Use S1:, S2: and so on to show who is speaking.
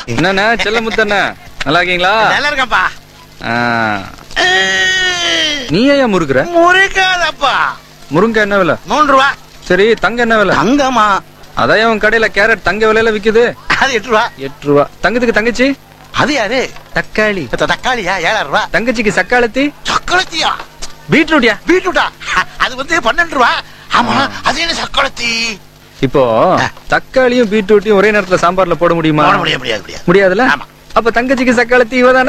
S1: என்னண்ணே செல்ல முத்தண்ணே நல்லா இருக்கீங்களா
S2: நல்லா இருக்கேன்ப்பா
S1: ஆ, நீ ஏன் முறுக்குற
S2: முறைக்காதப்பா
S1: முருங்கை என்ன விலை
S2: மூன்று ரூபா
S1: சரி தங்க என்ன விலை
S2: தங்கம்மா
S1: அதான் அவன் கடையில கேரட் தங்க விலையில விக்குது
S2: அது எட்டு ரூபா
S1: எட்டு ரூபா தங்கத்துக்கு தங்கச்சி
S2: அது யாரு
S1: தக்காளி
S2: த- தக்காளியா ஏழாயிரம் ரூபா
S1: தங்கச்சிக்கு சக்காளத்தி
S2: சக்கலத்தியா
S1: பீட்ரூட்யா
S2: பீட்ரூட்டா அது வந்து பன்னெண்டு ரூபா ஆமா அது என்ன சக்கலத்தி
S1: இப்போ தக்காளியும் பீட்ரூட்டையும் ஒரே நேரத்துல சாம்பார்ல போட முடியுமா
S2: போட முடியாது முடியாது முடியாது
S1: முடியாதுல்ல
S2: ஆமா.
S1: அப்ப தங்கச்சிக்கு சக்காளத்தி இவதானே